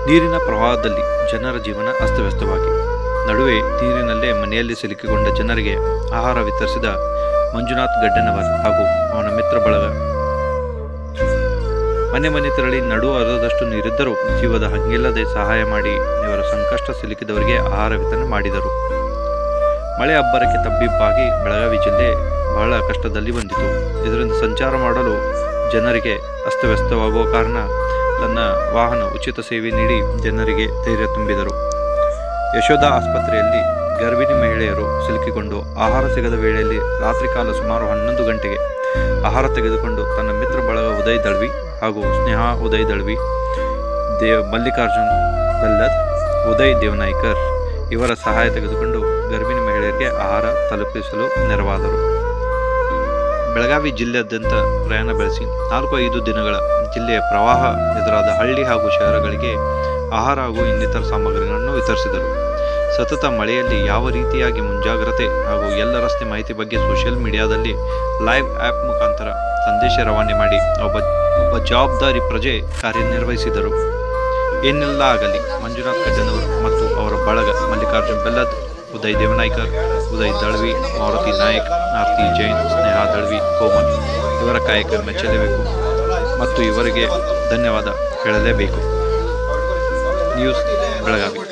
ನೀರಿನ ಪ್ರವಾಹದಲ್ಲಿ ಜನರ ಜೀವನ ಅಸ್ತವ್ಯಸ್ತವಾಗಿ ನಡುವೆ ನೀರಿನಲ್ಲೇ ಮನೆಯಲ್ಲಿ ಸಿಲುಕಿಕೊಂಡ ಜನರಿಗೆ ಆಹಾರ ವಿತರಿಸಿದ ಮಂಜುನಾಥ್ ಗಡ್ಡನವರ್ ಹಾಗೂ ಅವನ ಮಿತ್ರ ಬಳಗ ಮನೆ ಮನೆ ತೆರಳಿ ನಡು ಅರ್ಧದಷ್ಟು ನೀರಿದ್ದರೂ ಜೀವದ ಹಂಗಿಲ್ಲದೆ ಸಹಾಯ ಮಾಡಿ ಇವರ ಸಂಕಷ್ಟ ಸಿಲುಕಿದವರಿಗೆ ಆಹಾರ ವಿತರಣೆ ಮಾಡಿದರು ಮಳೆ ಅಬ್ಬರಕ್ಕೆ ತಬ್ಬಿಬ್ಬಾಗಿ ಬೆಳಗಾವಿ ಜಿಲ್ಲೆ ಬಹಳ ಕಷ್ಟದಲ್ಲಿ ಬಂದಿತು ಇದರಿಂದ ಸಂಚಾರ ಮಾಡಲು ಜನರಿಗೆ ಅಸ್ತವ್ಯಸ್ತವಾಗುವ ಕಾರಣ ತನ್ನ ವಾಹನ ಉಚಿತ ಸೇವೆ ನೀಡಿ ಜನರಿಗೆ ಧೈರ್ಯ ತುಂಬಿದರು ಯಶೋಧ ಆಸ್ಪತ್ರೆಯಲ್ಲಿ ಗರ್ಭಿಣಿ ಮಹಿಳೆಯರು ಸಿಲುಕಿಕೊಂಡು ಆಹಾರ ಸಿಗದ ವೇಳೆಯಲ್ಲಿ ರಾತ್ರಿ ಕಾಲ ಸುಮಾರು ಹನ್ನೊಂದು ಗಂಟೆಗೆ ಆಹಾರ ತೆಗೆದುಕೊಂಡು ತನ್ನ ಮಿತ್ರ ಬಳಗ ಉದಯ್ ದಳ್ವಿ ಹಾಗೂ ಸ್ನೇಹಾ ಉದಯ್ ದಳ್ವಿ ದೇವ್ ಮಲ್ಲಿಕಾರ್ಜುನ್ ಬಲ್ಲದ್ ಉದಯ್ ದೇವನಾಯ್ಕರ್ ಇವರ ಸಹಾಯ ತೆಗೆದುಕೊಂಡು ಗರ್ಭಿಣಿ ಮಹಿಳೆಯರಿಗೆ ಆಹಾರ ತಲುಪಿಸಲು ನೆರವಾದರು ಬೆಳಗಾವಿ ಜಿಲ್ಲೆಯಾದ್ಯಂತ ಪ್ರಯಾಣ ಬೆಳೆಸಿ ನಾಲ್ಕು ಐದು ದಿನಗಳ ಜಿಲ್ಲೆಯ ಪ್ರವಾಹ ಎದುರಾದ ಹಳ್ಳಿ ಹಾಗೂ ಶಹರಗಳಿಗೆ ಆಹಾರ ಹಾಗೂ ಇನ್ನಿತರ ಸಾಮಗ್ರಿಗಳನ್ನು ವಿತರಿಸಿದರು ಸತತ ಮಳೆಯಲ್ಲಿ ಯಾವ ರೀತಿಯಾಗಿ ಮುಂಜಾಗ್ರತೆ ಹಾಗೂ ಎಲ್ಲ ರಸ್ತೆ ಮಾಹಿತಿ ಬಗ್ಗೆ ಸೋಷಿಯಲ್ ಮೀಡಿಯಾದಲ್ಲಿ ಲೈವ್ ಆ್ಯಪ್ ಮುಖಾಂತರ ಸಂದೇಶ ರವಾನೆ ಮಾಡಿ ಒಬ್ಬ ಒಬ್ಬ ಜವಾಬ್ದಾರಿ ಪ್ರಜೆ ಕಾರ್ಯನಿರ್ವಹಿಸಿದರು ಏನೆಲ್ಲ ಆಗಲಿ ಮಂಜುನಾಥ್ ಕಡ್ಡನವರು ಮತ್ತು ಅವರ ಬಳಗ ಮಲ್ಲಿಕಾರ್ಜುನ್ ಬೆಲ್ಲದ್ ಉದಯ್ ದೇವನಾಯ್ಕರ್ ಉದಯ್ ದಳ್ವಿ ಮಾರುತಿ ನಾಯಕ್ ಆರ್ತಿ ಜೈನ್ ಸ್ನೇಹಾ ದಳ್ವಿ ಕೋಮಲ್ ಇವರ ಕಾಯಕ ಮೆಚ್ಚಲೇಬೇಕು ಮತ್ತು ಇವರಿಗೆ ಧನ್ಯವಾದ ಹೇಳಲೇಬೇಕು ನ್ಯೂಸ್ ಬೆಳಗಾವಿ